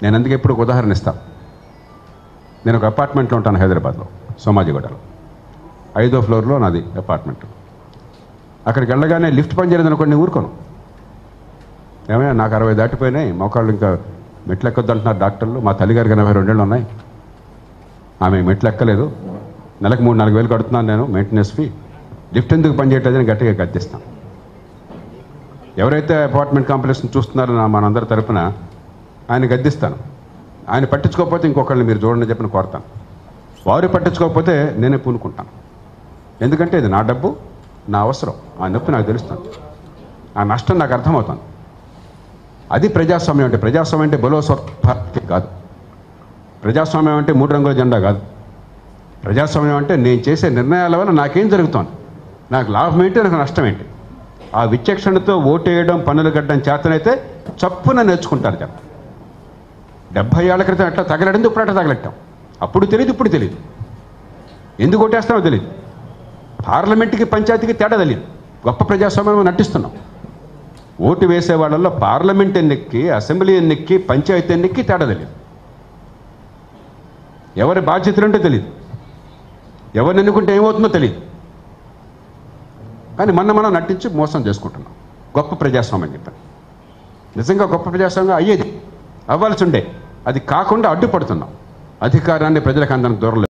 నేను అందుకే ఇప్పుడు ఒక ఉదాహరణ ఇస్తాను నేను ఒక అపార్ట్మెంట్లో ఉంటాను హైదరాబాద్లో సోమాజిగూడలో ఐదో ఫ్లోర్లో నాది అపార్ట్మెంట్ అక్కడికి వెళ్ళగానే లిఫ్ట్ పని చేయలేదు అనుకోండి నేను ఊరుకోను ఏమైనా నాకు అరవై దాటిపోయినాయి మోకాళ్ళు ఇంకా మెట్లు ఎక్కొద్దు అంటున్నారు డాక్టర్లు మా తల్లిగారికి ఎనభై రెండేళ్ళు ఉన్నాయి ఆమె మెట్లు ఎక్కలేదు నెలకు మూడు నాలుగు వేలు కడుతున్నాను నేను మెయింటెనెన్స్ ఫీ లిఫ్ట్ ఎందుకు పని చేయట్లేదని గట్టిగా గద్దిస్తాను ఎవరైతే అపార్ట్మెంట్ కాంప్లెక్స్ని చూస్తున్నారో నా మనందరి తరపున ఆయన గద్దిస్తాను ఆయన పట్టించుకోకపోతే ఇంకొకరిని మీరు చూడండి చెప్పని కోరతాను వారు పట్టించుకోకపోతే నేనే పూనుకుంటాను ఎందుకంటే ఇది నా డబ్బు నా అవసరం ఆ నొప్పి నాకు తెలుస్తుంది ఆ నష్టం నాకు అర్థమవుతుంది అది ప్రజాస్వామ్యం అంటే ప్రజాస్వామ్యం అంటే బలో స్వర్థ కాదు ప్రజాస్వామ్యం అంటే మూడు రంగుల జెండా కాదు ప్రజాస్వామ్యం అంటే నేను చేసే నిర్ణయాల వల్ల నాకేం జరుగుతోంది నాకు లాభం ఏంటి నాకు నష్టం ఏంటి ఆ విచక్షణతో ఓటేయడం పన్నులు కట్టడం చేతనైతే చప్పున నేర్చుకుంటారు జనం డెబ్భై ఏళ్ల క్రితం ఎట్లా తగలడింది ఇప్పుడు అట్లా తగలెట్టాం అప్పుడు తెలియదు ఇప్పుడు తెలియదు ఎందుకు ఓటేస్తామో తెలియదు పార్లమెంట్కి పంచాయతీకి తేడా తెలియదు గొప్ప ప్రజాస్వామ్యం నటిస్తున్నాం ఓటు వేసే వాళ్ళల్లో పార్లమెంట్ ఎన్నికకి అసెంబ్లీ ఎన్నికకి పంచాయతీ ఎన్నికకి తేడా తెలియదు ఎవరి బాధ్యతలు ఉంటే తెలియదు ఎవరిని ఎన్నుకుంటే ఏమవుతుందో తెలియదు కానీ మొన్న మనం నటించి మోసం చేసుకుంటున్నాం గొప్ప ప్రజాస్వామ్యం చెప్పాను నిజంగా గొప్ప ప్రజాస్వామ్యం అయ్యేది అవ్వాల్సి ఉండే అది కాకుండా అడ్డుపడుతున్నాం అధికారాన్ని ప్రజలకు అందరికి దూరం